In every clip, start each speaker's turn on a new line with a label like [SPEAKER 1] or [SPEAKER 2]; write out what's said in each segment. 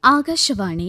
[SPEAKER 1] ആകാശവാണി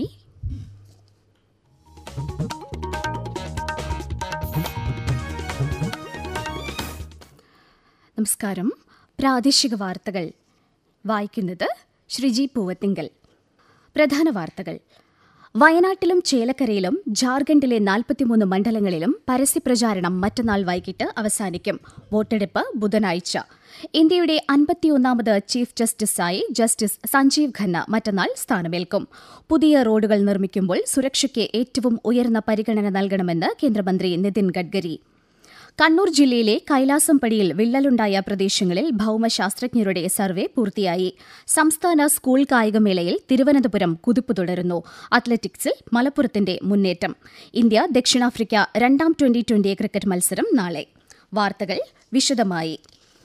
[SPEAKER 1] നമസ്കാരം പ്രാദേശിക വാർത്തകൾ വായിക്കുന്നത് ശ്രീജി പൂവത്തിങ്കൽ പ്രധാന വാർത്തകൾ വയനാട്ടിലും ചേലക്കരയിലും ജാർഖണ്ഡിലെ നാൽപ്പത്തിമൂന്ന് മണ്ഡലങ്ങളിലും പരസ്യപ്രചാരണം മറ്റന്നാൾ വൈകിട്ട് അവസാനിക്കും വോട്ടെടുപ്പ് ബുധനാഴ്ച ഇന്ത്യയുടെ അൻപത്തിയൊന്നാമത് ചീഫ് ജസ്റ്റിസായി ജസ്റ്റിസ് സഞ്ജീവ് ഖന്ന മറ്റന്നാൾ സ്ഥാനമേൽക്കും പുതിയ റോഡുകൾ നിർമ്മിക്കുമ്പോൾ സുരക്ഷയ്ക്ക് ഏറ്റവും ഉയർന്ന പരിഗണന നൽകണമെന്ന് കേന്ദ്രമന്ത്രി നിതിൻ ഗഡ്കരി കണ്ണൂർ ജില്ലയിലെ കൈലാസംപടിയിൽ വിള്ളലുണ്ടായ പ്രദേശങ്ങളിൽ ഭൌമശാസ്ത്രജ്ഞരുടെ സർവേ പൂർത്തിയായി സംസ്ഥാന സ്കൂൾ കായികമേളയിൽ തിരുവനന്തപുരം കുതിപ്പ് തുടരുന്നു അത്ലറ്റിക്സിൽ മലപ്പുറത്തിന്റെ മുന്നേറ്റം ഇന്ത്യ ദക്ഷിണാഫ്രിക്ക രണ്ടാം ട്വന്റി ട്വന്റി ക്രിക്കറ്റ് മത്സരം നാളെ വാർത്തകൾ വിശദമായി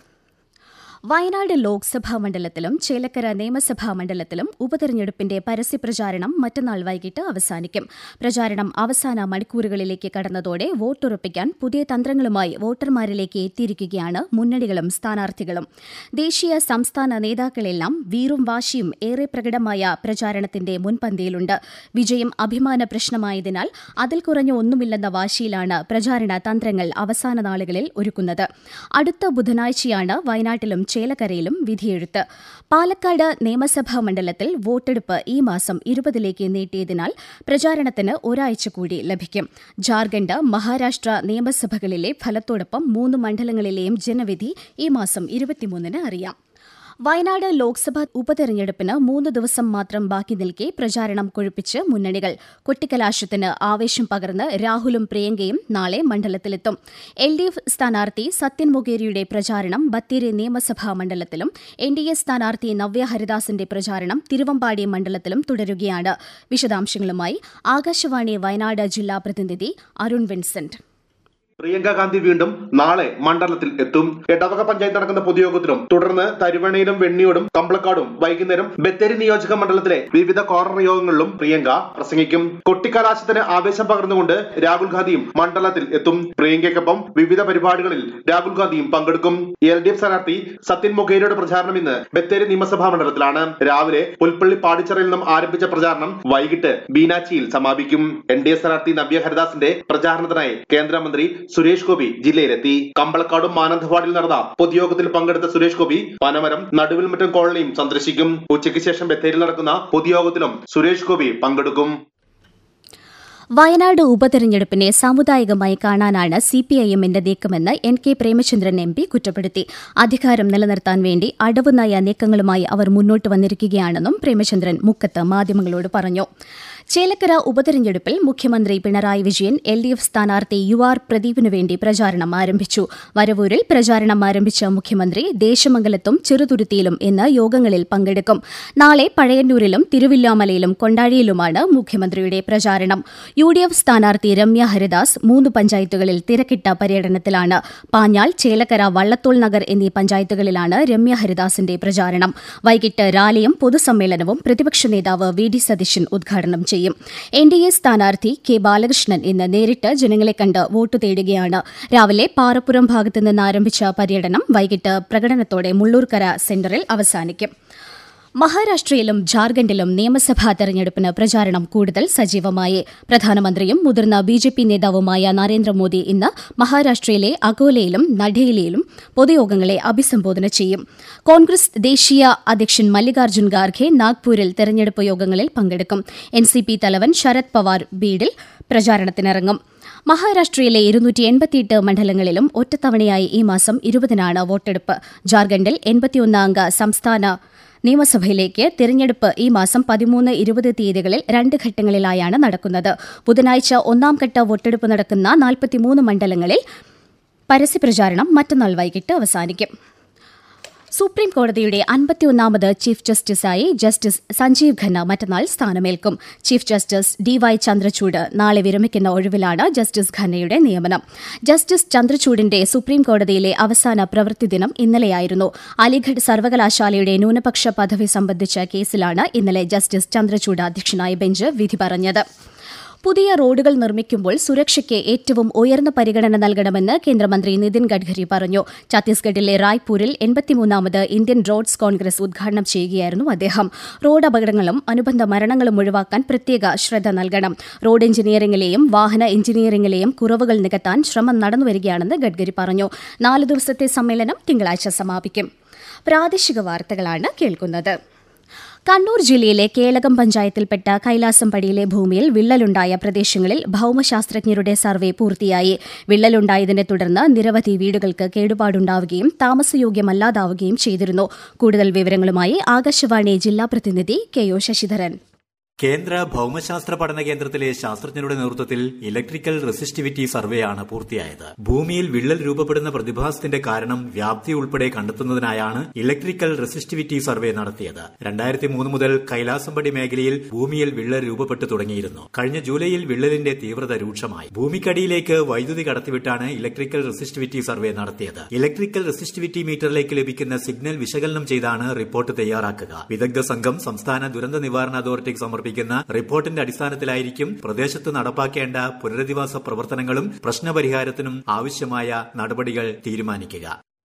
[SPEAKER 1] വയനാട് ലോക്സഭാ മണ്ഡലത്തിലും ചേലക്കര നിയമസഭാ മണ്ഡലത്തിലും ഉപതെരഞ്ഞെടുപ്പിന്റെ പരസ്യപ്രചാരണം മറ്റന്നാൾ വൈകിട്ട് അവസാനിക്കും പ്രചാരണം അവസാന മണിക്കൂറുകളിലേക്ക് കടന്നതോടെ വോട്ടുറപ്പിക്കാൻ പുതിയ തന്ത്രങ്ങളുമായി വോട്ടർമാരിലേക്ക് എത്തിയിരിക്കുകയാണ് മുന്നണികളും സ്ഥാനാർത്ഥികളും ദേശീയ സംസ്ഥാന നേതാക്കളെല്ലാം വീറും വാശിയും ഏറെ പ്രകടമായ പ്രചാരണത്തിന്റെ മുൻപന്തിയിലുണ്ട് വിജയം അഭിമാന പ്രശ്നമായതിനാൽ അതിൽ കുറഞ്ഞ ഒന്നുമില്ലെന്ന വാശിയിലാണ് പ്രചാരണ തന്ത്രങ്ങൾ അവസാന നാളുകളിൽ ഒരുക്കുന്നത് അടുത്ത ബുധനാഴ്ചയാണ് വയനാട്ടിലും ചേലക്കരയിലും വിധിയെഴുത്ത് പാലക്കാട് നിയമസഭാ മണ്ഡലത്തിൽ വോട്ടെടുപ്പ് ഈ മാസം ഇരുപതിലേക്ക് നീട്ടിയതിനാൽ പ്രചാരണത്തിന് ഒരാഴ്ച കൂടി ലഭിക്കും ജാർഖണ്ഡ് മഹാരാഷ്ട്ര നിയമസഭകളിലെ ഫലത്തോടൊപ്പം മൂന്ന് മണ്ഡലങ്ങളിലെയും ജനവിധി ഈ മാസം ഇരുപത്തിമൂന്നിന് അറിയാം വയനാട് ലോക്സഭാ ഉപതെരഞ്ഞെടുപ്പിന് മൂന്ന് ദിവസം മാത്രം ബാക്കി നിൽക്കെ പ്രചാരണം കൊഴുപ്പിച്ച് മുന്നണികൾ കൊട്ടിക്കലാശത്തിന് ആവേശം പകർന്ന് രാഹുലും പ്രിയങ്കയും നാളെ മണ്ഡലത്തിലെത്തും എൽ ഡി എഫ് സ്ഥാനാർത്ഥി സത്യൻ മൊകേരിയുടെ പ്രചാരണം ബത്തേരി നിയമസഭാ മണ്ഡലത്തിലും എൻ ഡി എ സ്ഥാനാർത്ഥി നവ്യ ഹരിദാസിന്റെ പ്രചാരണം തിരുവമ്പാടി മണ്ഡലത്തിലും തുടരുകയാണ് വിശദാംശങ്ങളുമായി ആകാശവാണി വയനാട് ജില്ലാ പ്രതിനിധി അരുൺ വിൻസെന്റ്
[SPEAKER 2] പ്രിയങ്ക ഗാന്ധി വീണ്ടും നാളെ മണ്ഡലത്തിൽ എത്തും എടവക പഞ്ചായത്ത് നടക്കുന്ന പൊതുയോഗത്തിലും തുടർന്ന് തരുവണയിലും വെണ്ണിയോടും കമ്പളക്കാടും വൈകുന്നേരം ബത്തേരി നിയോജക മണ്ഡലത്തിലെ വിവിധ കോർണർ യോഗങ്ങളിലും പ്രിയങ്ക പ്രസംഗിക്കും കൊട്ടിക്കലാശത്തിന് ആവേശം പകർന്നുകൊണ്ട് രാഹുൽ ഗാന്ധിയും മണ്ഡലത്തിൽ എത്തും പ്രിയങ്കയ്ക്കൊപ്പം വിവിധ പരിപാടികളിൽ രാഹുൽ ഗാന്ധിയും പങ്കെടുക്കും എൽ ഡി എഫ് സ്ഥാനാർത്ഥി സത്യൻ മൊഗേരിയുടെ പ്രചാരണം ഇന്ന് ബത്തേരി നിയമസഭാ മണ്ഡലത്തിലാണ് രാവിലെ പുൽപ്പള്ളി പാടിച്ചറയിൽ നിന്നും ആരംഭിച്ച പ്രചാരണം വൈകിട്ട് ബീനാച്ചിയിൽ സമാപിക്കും എൻ ഡി എ സ്ഥാനാർത്ഥി നവ്യ ഹരിദാസിന്റെ പ്രചാരണത്തിനായി കേന്ദ്രമന്ത്രി സുരേഷ് ഗോപി ജില്ലയിലെത്തി കമ്പളക്കാടും മാനന്തവാടിയിൽ നടന്ന പൊതുയോഗത്തിൽ പങ്കെടുത്ത സുരേഷ് ഗോപി പനമരം നടുവിൽമറ്റം കോളനിയും സന്ദർശിക്കും ഉച്ചയ്ക്ക് ശേഷം ബത്തേരിയിൽ നടക്കുന്ന പൊതുയോഗത്തിലും സുരേഷ് ഗോപി പങ്കെടുക്കും
[SPEAKER 1] വയനാട് ഉപതെരഞ്ഞെടുപ്പിനെ സാമുദായികമായി കാണാനാണ് സിപിഐഎമ്മിന്റെ നീക്കമെന്ന് N K Premachandran M P കുറ്റപ്പെടുത്തി അധികാരം നിലനിർത്താൻ വേണ്ടി അടവ് നയ നീക്കങ്ങളുമായി അവർ മുന്നോട്ട് വന്നിരിക്കുകയാണെന്നും പ്രേമചന്ദ്രൻ മുക്കത്ത് മാധ്യമങ്ങളോട് പറഞ്ഞു ചേലക്കര ഉപതെരഞ്ഞെടുപ്പിൽ മുഖ്യമന്ത്രി Pinarayi Vijayan L D F സ്ഥാനാർത്ഥി യു ആർ പ്രദീപിനു വേണ്ടി പ്രചാരണം ആരംഭിച്ചു വരവൂരിൽ പ്രചാരണം ആരംഭിച്ച മുഖ്യമന്ത്രി ദേശമംഗലത്തും ചെറുതുരുത്തിയിലും ഇന്ന് യോഗങ്ങളിൽ പങ്കെടുക്കും നാളെ പഴയന്നൂരിലും തിരുവില്ലാമലയിലും കൊണ്ടാഴിയിലുമാണ് മുഖ്യമന്ത്രിയുടെ പ്രചാരണം യു ഡി എഫ് സ്ഥാനാർത്ഥി രമ്യ ഹരിദാസ് മൂന്ന് പഞ്ചായത്തുകളിൽ തിരക്കിട്ട പര്യടനത്തിലാണ് പാഞ്ഞാൾ ചേലക്കര വള്ളത്തോൾ നഗർ എന്നീ പഞ്ചായത്തുകളിലാണ് രമ്യ ഹരിദാസിന്റെ പ്രചാരണം വൈകിട്ട് റാലിയും പൊതുസമ്മേളനവും പ്രതിപക്ഷ നേതാവ് വി ഡി സതീശൻ ഉദ്ഘാടനം ചെയ്യും എൻ ഡി എ സ്ഥാനാർത്ഥി കെ ബാലകൃഷ്ണൻ ഇന്ന് നേരിട്ട് ജനങ്ങളെ കണ്ട് വോട്ട് തേടുകയാണ് രാവിലെ പാറപ്പുറം ഭാഗത്തു നിന്ന് ആരംഭിച്ച പര്യടനം വൈകിട്ട് പ്രകടനത്തോടെ മുള്ളൂർക്കര സെന്ററിൽ അവസാനിക്കും മഹാരാഷ്ട്രയിലും ജാർഖണ്ഡിലും നിയമസഭാ തെരഞ്ഞെടുപ്പിന് പ്രചാരണം കൂടുതൽ സജീവമായി പ്രധാനമന്ത്രിയും മുതിർന്ന ബി ജെ പി നേതാവുമായ നരേന്ദ്രമോദി ഇന്ന് മഹാരാഷ്ട്രയിലെ അകോലയിലും നഡേയിലും പൊതുയോഗങ്ങളെ അഭിസംബോധന ചെയ്യും കോൺഗ്രസ് ദേശീയ അധ്യക്ഷൻ മല്ലികാർജ്ജുൻ ഖാർഖെ നാഗ്പൂരിൽ തെരഞ്ഞെടുപ്പ് യോഗങ്ങളിൽ പങ്കെടുക്കും എൻ സി പി തലവൻ ശരത് പവാർ ബീഡിൽ പ്രചാരണത്തിനിറങ്ങും മഹാരാഷ്ട്രയിലെ ഇരുന്നൂറ്റി എൺപത്തിയെട്ട് മണ്ഡലങ്ങളിലും ഒറ്റത്തവണയായി ഈ മാസം ഇരുപതിനാണ് വോട്ടെടുപ്പ് ജാർഖണ്ഡിൽ എൺപത്തിയൊന്ന് അംഗ സംസ്ഥാന നിയമസഭയിലേക്ക് തിരഞ്ഞെടുപ്പ് ഈ മാസം പതിമൂന്ന് ഇരുപത് തീയതികളിൽ രണ്ട് ഘട്ടങ്ങളിലായാണ് നടക്കുന്നത് ബുധനാഴ്ച ഒന്നാം ഘട്ട വോട്ടെടുപ്പ് നടക്കുന്ന നാൽപ്പത്തിമൂന്ന് മണ്ഡലങ്ങളിൽ പരസ്യപ്രചാരണം മറ്റന്നാൾ വൈകിട്ട് അവസാനിക്കും സുപ്രീം കോടതിയുടെ അൻപത്തിയൊന്നാമത് ചീഫ് ജസ്റ്റിസായി ജസ്റ്റിസ് സഞ്ജീവ് ഖന്ന മറ്റന്നാൾ സ്ഥാനമേൽക്കും chief justice D Y Chandrachud നാളെ വിരമിക്കുന്ന ഒഴിവിലാണ് ജസ്റ്റിസ് ഖന്നയുടെ നിയമനം ജസ്റ്റിസ് ചന്ദ്രചൂഡിന്റെ സുപ്രീം കോടതിയിലെ അവസാന പ്രവൃത്തി ദിനം ഇന്നലെയായിരുന്നു അലിഗഡ് സർവകലാശാലയുടെ ന്യൂനപക്ഷ പദവി സംബന്ധിച്ച കേസിലാണ് ഇന്നലെ ജസ്റ്റിസ് ചന്ദ്രചൂഡ് അധ്യക്ഷനായ ബെഞ്ച് വിധി പറഞ്ഞത് പുതിയ റോഡുകൾ നിർമ്മിക്കുമ്പോൾ സുരക്ഷയ്ക്ക് ഏറ്റവും ഉയർന്ന പരിഗണന നൽകണമെന്ന് കേന്ദ്രമന്ത്രി നിതിൻ ഗഡ്കരി പറഞ്ഞു ഛത്തീസ്ഗഡിലെ റായ്പൂരിൽ എൺപത്തിമൂന്നാമത് ഇന്ത്യൻ റോഡ്സ് കോൺഗ്രസ് ഉദ്ഘാടനം ചെയ്യുകയായിരുന്നു അദ്ദേഹം റോഡ് അപകടങ്ങളും അനുബന്ധ മരണങ്ങളും ഒഴിവാക്കാൻ പ്രത്യേക ശ്രദ്ധ നൽകണം റോഡ് എഞ്ചിനീയറിംഗിലെയും വാഹന എഞ്ചിനീയറിംഗിലെയും കുറവുകൾ നികത്താൻ ശ്രമം നടന്നുവരികയാണെന്ന് ഗഡ്കരി പറഞ്ഞു നാല് ദിവസത്തെ സമ്മേളനം തിങ്കളാഴ്ച സമാപിക്കും പ്രാദേശിക വാർത്തകളാണ് കേൾക്കുന്നത് കണ്ണൂർ ജില്ലയിലെ കേളകം പഞ്ചായത്തിൽപ്പെട്ട കൈലാസംപടിയിലെ ഭൂമിയിൽ വിള്ളലുണ്ടായ പ്രദേശങ്ങളിൽ ഭൌമശാസ്ത്രജ്ഞരുടെ സർവേ പൂർത്തിയായി വിള്ളലുണ്ടായതിനെ തുടർന്ന് നിരവധി വീടുകൾക്ക് കേടുപാടുണ്ടാവുകയും താമസയോഗ്യമല്ലാതാവുകയും ചെയ്തിരുന്നു കൂടുതൽ വിവരങ്ങളുമായി ആകാശവാണി ജില്ലാ പ്രതിനിധി കെ ഒ ശശിധരൻ
[SPEAKER 3] കേന്ദ്ര ഭൌമശാസ്ത്ര പഠന കേന്ദ്രത്തിലെ ശാസ്ത്രജ്ഞരുടെ നേതൃത്വത്തിൽ ഇലക്ട്രിക്കൽ റെസിസ്റ്റിവിറ്റി സർവേയാണ് പൂർത്തിയായത് ഭൂമിയിൽ വിള്ളൽ രൂപപ്പെടുന്ന പ്രതിഭാസത്തിന്റെ കാരണം വ്യാപ്തി ഉൾപ്പെടെ കണ്ടെത്തുന്നതിനായാണ് ഇലക്ട്രിക്കൽ റെസിസ്റ്റിവിറ്റി സർവേ നടത്തിയത് രണ്ടായിരത്തി മൂന്ന് മുതൽ കൈലാസംപടി മേഖലയിൽ ഭൂമിയിൽ വിള്ളൽ രൂപപ്പെട്ടു തുടങ്ങിയിരുന്നു കഴിഞ്ഞ ജൂലൈയിൽ വിള്ളലിന്റെ തീവ്രത രൂക്ഷമായി ഭൂമിക്കടിയിലേക്ക് വൈദ്യുതി കടത്തിവിട്ടാണ് ഇലക്ട്രിക്കൽ റെസിസ്റ്റിവിറ്റി സർവേ നടത്തിയത് ഇലക്ട്രിക്കൽ റെസിസ്റ്റിവിറ്റി മീറ്ററിലേക്ക് ലഭിക്കുന്ന സിഗ്നൽ വിശകലനം ചെയ്താണ് റിപ്പോർട്ട് തയ്യാറാക്കുക വിദഗ്ധ സംഘം സംസ്ഥാന ദുരന്ത നിവാരണ അതോറിറ്റിക്ക് സമർപ്പിക്കും സമർപ്പിക്കുന്ന റിപ്പോർട്ടിന്റെ അടിസ്ഥാനത്തിലായിരിക്കും പ്രദേശത്ത് നടപ്പാക്കേണ്ട പുനരധിവാസ പ്രവർത്തനങ്ങളും പ്രശ്നപരിഹാരത്തിനും ആവശ്യമായ നടപടികൾ തീരുമാനിക്കുക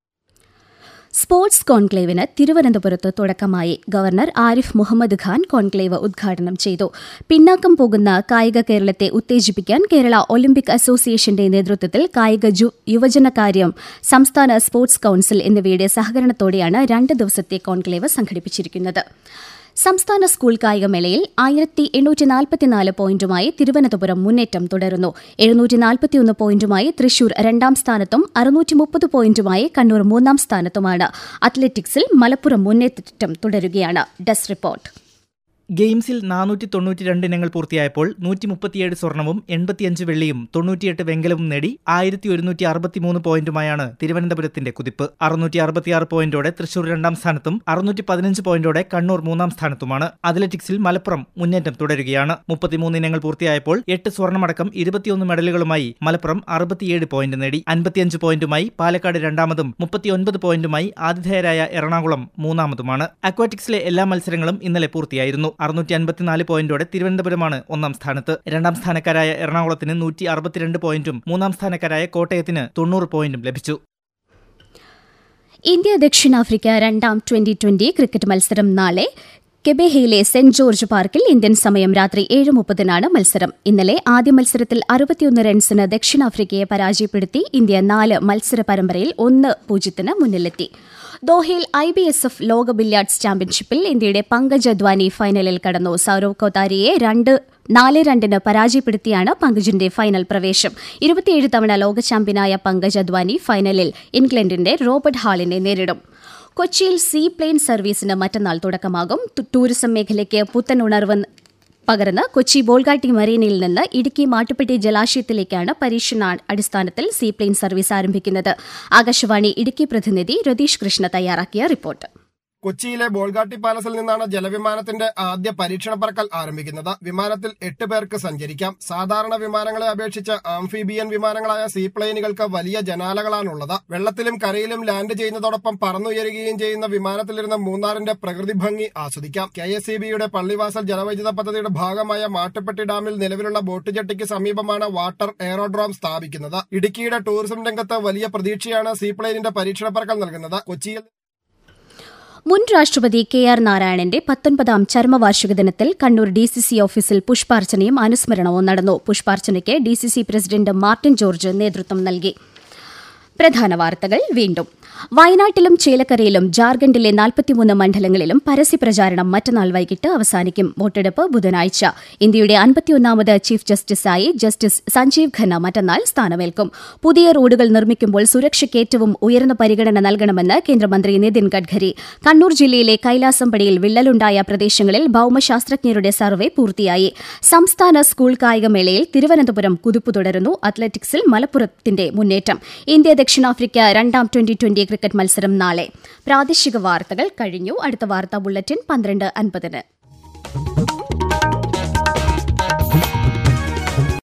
[SPEAKER 1] സ്പോർട്സ് കോൺക്ലേവിന് തിരുവനന്തപുരത്ത് തുടക്കമായി ഗവർണർ ആരിഫ് മുഹമ്മദ് ഖാൻ കോൺക്ലേവ് ഉദ്ഘാടനം ചെയ്തു പിന്നാക്കം പോകുന്ന കായിക കേരളത്തെ ഉത്തേജിപ്പിക്കാൻ കേരള ഒളിമ്പിക് അസോസിയേഷന്റെ നേതൃത്വത്തിൽ കായിക യുവജനകാര്യം സംസ്ഥാന സ്പോർട്സ് കൌൺസിൽ എന്നിവയുടെ സഹകരണത്തോടെയാണ് രണ്ട് ദിവസത്തെ കോൺക്ലേവ് സംഘടിപ്പിച്ചിരിക്കുന്നത് സംസ്ഥാന സ്കൂൾ കായികമേളയിൽ ആയിരത്തി എണ്ണൂറ്റി നാൽപ്പത്തിനാല് പോയിന്റുമായി തിരുവനന്തപുരം മുന്നേറ്റം തുടരുന്നു എഴുന്നൂറ്റി നാൽപ്പത്തിയൊന്ന് പോയിന്റുമായി തൃശൂർ രണ്ടാം സ്ഥാനത്തും അറുന്നൂറ്റി മുപ്പത് പോയിന്റുമായി കണ്ണൂർ മൂന്നാം സ്ഥാനത്തുമാണ് അത്ലറ്റിക്സിൽ മലപ്പുറം മുന്നേറ്റം തുടരുകയാണ് ഡെസ്ക് റിപ്പോർട്ട്
[SPEAKER 4] ഗെയിംസിൽ നാനൂറ്റി തൊണ്ണൂറ്റി രണ്ട് ഇനങ്ങൾ പൂർത്തിയായപ്പോൾ നൂറ്റി മുപ്പത്തിയേഴ് സ്വർണവും എൺപത്തിയഞ്ച് വെള്ളിയും തൊണ്ണൂറ്റിയെട്ട് വെങ്കലവും നേടി ആയിരത്തി ഒരുന്നൂറ്റി അറുപത്തിമൂന്ന് പോയിന്റുമായാണ് തിരുവനന്തപുരത്തിന്റെ കുതിപ്പ് അറുന്നൂറ്റി അറുപത്തിയാറ് പോയിന്റോടെ തൃശൂർ രണ്ടാം സ്ഥാനത്തും അറുന്നൂറ്റി പതിനഞ്ച് പോയിന്റോടെ കണ്ണൂർ മൂന്നാം സ്ഥാനത്തുമാണ് അത്ലറ്റിക്സിൽ മലപ്പുറം മുന്നേറ്റം തുടരുകയാണ് മുപ്പത്തിമൂന്ന് ഇനങ്ങൾ പൂർത്തിയായപ്പോൾ എട്ട് സ്വർണമടക്കം ഇരുപത്തിയൊന്ന് മെഡലുകളുമായി മലപ്പുറം അറുപത്തിയേഴ് പോയിന്റ് നേടി അൻപത്തിയഞ്ച് പോയിന്റുമായി പാലക്കാട് രണ്ടാമതും മുപ്പത്തിയൊൻപത് പോയിന്റുമായി ആതിഥേയരായ എറണാകുളം മൂന്നാമതുമാണ് അക്വാറ്റിക്സിലെ എല്ലാ മത്സരങ്ങളും ഇന്നലെ പൂർത്തിയായിരുന്നു അറുന്നൂറ്റി അൻപത്തിനാല് പോയിന്റോടെ തിരുവനന്തപുരമാണ് ഒന്നാം സ്ഥാനത്ത് രണ്ടാം സ്ഥാനക്കാരായ എറണാകുളത്തിന് നൂറ്റി അറുപത്തിരണ്ട് പോയിന്റും മൂന്നാം സ്ഥാനക്കാരായ കോട്ടയത്തിന് തൊണ്ണൂറ് പോയിന്റും ലഭിച്ചു
[SPEAKER 1] ഇന്ത്യ ദക്ഷിണാഫ്രിക്ക രണ്ടാം ട്വന്റി ട്വന്റി ക്രിക്കറ്റ് മത്സരം നാളെ കെബെഹയിലെ സെന്റ് ജോർജ് പാർക്കിൽ ഇന്ത്യൻ സമയം രാത്രി ഏഴ് മുപ്പതിനാണ് മത്സരം ഇന്നലെ ആദ്യ മത്സരത്തിൽ അറുപത്തിയൊന്ന് റൺസിന് ദക്ഷിണാഫ്രിക്കയെ പരാജയപ്പെടുത്തി ഇന്ത്യ നാല് മത്സര പരമ്പരയിൽ ഒന്ന് പൂജ്യത്തിന് മുന്നിലെത്തി ദോഹയിൽ ഐ ബി എസ് എഫ് ലോക ബില്യാർഡ്സ് ചാമ്പ്യൻഷിപ്പിൽ ഇന്ത്യയുടെ പങ്കജ് അദ്വാനി ഫൈനലിൽ കടന്നു സൌരവ് കോത്താരിയെ രണ്ട് നാല് രണ്ടിന് പരാജയപ്പെടുത്തിയാണ് പങ്കജിന്റെ ഫൈനൽ പ്രവേശം ഇരുപത്തിയേഴ് തവണ ലോക ചാമ്പ്യനായ പങ്കജ് അദ്വാനി ഫൈനലിൽ ഇംഗ്ലണ്ടിന്റെ റോബർട്ട് ഹാളിനെ നേരിടും കൊച്ചിയിൽ സീ പ്ലെയിൻ സർവീസിന് മറ്റന്നാൾ തുടക്കമാകും ടൂറിസം മേഖലയ്ക്ക് പുത്തൻ ഉണർവ് പകർന്ന് കൊച്ചി ബോൾഗാട്ടി മറീനയിൽ നിന്ന് ഇടുക്കി മാട്ടുപ്പെട്ടി ജലാശയത്തിലേക്കാണ് പരീക്ഷണ അടിസ്ഥാനത്തിൽ സീപ്ലെയിൻ സർവീസ് ആരംഭിക്കുന്നത് ആകാശവാണി ഇടുക്കി പ്രതിനിധി രതീഷ് കൃഷ്ണ തയ്യാറാക്കിയ റിപ്പോർട്ട്
[SPEAKER 5] കൊച്ചിയിലെ ബോൾഗാട്ടി പാലസിൽ നിന്നാണ് ജലവിമാനത്തിന്റെ ആദ്യ പരീക്ഷണ പറക്കൽ ആരംഭിക്കുന്നത് വിമാനത്തിൽ എട്ട് പേർക്ക് സഞ്ചരിക്കാം സാധാരണ വിമാനങ്ങളെ അപേക്ഷിച്ച് ആംഫിബിയൻ വിമാനങ്ങളായ സീപ്ലെയിനുകൾക്ക് വലിയ ജനാലകളാണുള്ളത് വെള്ളത്തിലും കരയിലും ലാൻഡ് ചെയ്യുന്നതോടൊപ്പം പറന്നുയരുകയും ചെയ്യുന്ന വിമാനത്തിലിരുന്ന് മൂന്നാറിന്റെ പ്രകൃതി ഭംഗി ആസ്വദിക്കാം കെ എസ് സി ബിയുടെ പള്ളിവാസൽ ജലവൈദ്യുത പദ്ധതിയുടെ ഭാഗമായ മാട്ടുപ്പെട്ടി ഡാമിൽ നിലവിലുള്ള ബോട്ട് ജെട്ടിക്ക് സമീപമാണ് വാട്ടർ എയറോഡ്രോം സ്ഥാപിക്കുന്നത് ഇടുക്കിയുടെ ടൂറിസം രംഗത്ത് വലിയ പ്രതീക്ഷയാണ് സീപ്ലെയിനിന്റെ പരീക്ഷണ പറക്കൽ നൽകുന്നത് കൊച്ചിയിൽ
[SPEAKER 1] മുൻ രാഷ്ട്രപതി കെ ആർ നാരായണന്റെ പത്തൊൻപതാം ചരമവാർഷിക ദിനത്തിൽ കണ്ണൂർ ഡി സി സി ഓഫീസിൽ പുഷ്പാർച്ചനയും അനുസ്മരണവും നടന്നു പുഷ്പാർച്ചനയ്ക്ക് D C C president Martin George നേതൃത്വം നൽകി പ്രധാന വാർത്തകൾ വീണ്ടും വയനാട്ടിലും ചേലക്കരയിലും ജാർഖണ്ഡിലെ നാൽപ്പത്തിമൂന്ന് മണ്ഡലങ്ങളിലും പരസ്യപ്രചാരണം മറ്റന്നാൾ വൈകിട്ട് അവസാനിക്കും വോട്ടെടുപ്പ് ബുധനാഴ്ച ഇന്ത്യയുടെ അൻപത്തിയൊന്നാമത് ചീഫ് ജസ്റ്റിസായി ജസ്റ്റിസ് സഞ്ജീവ് ഖന്ന മറ്റന്നാൾ സ്ഥാനമേൽക്കും പുതിയ റോഡുകൾ നിർമ്മിക്കുമ്പോൾ സുരക്ഷയ്ക്ക് ഏറ്റവും ഉയർന്ന പരിഗണന നൽകണമെന്ന് കേന്ദ്രമന്ത്രി നിതിൻ ഗഡ്കരി കണ്ണൂർ ജില്ലയിലെ കൈലാസംപടിയിൽ വിള്ളലുണ്ടായ പ്രദേശങ്ങളിൽ ഭൌമശാസ്ത്രജ്ഞരുടെ സർവേ പൂർത്തിയായി സംസ്ഥാന സ്കൂൾ കായികമേളയിൽ തിരുവനന്തപുരം കുതിപ്പ് തുടരുന്നു അത്ലറ്റിക്സിൽ മലപ്പുറത്തിന്റെ മുന്നേറ്റം ഇന്ത്യ ദക്ഷിണാഫ്രിക്ക രണ്ടാം ട്വന്റി ട്വന്റി ക്രിക്കറ്റ് മത്സരം നാളെ പ്രാദേശിക വാർത്തകൾ കഴിഞ്ഞു അടുത്ത വാർത്താ ബുള്ളറ്റിൻ പന്ത്രണ്ട് അൻപതിന്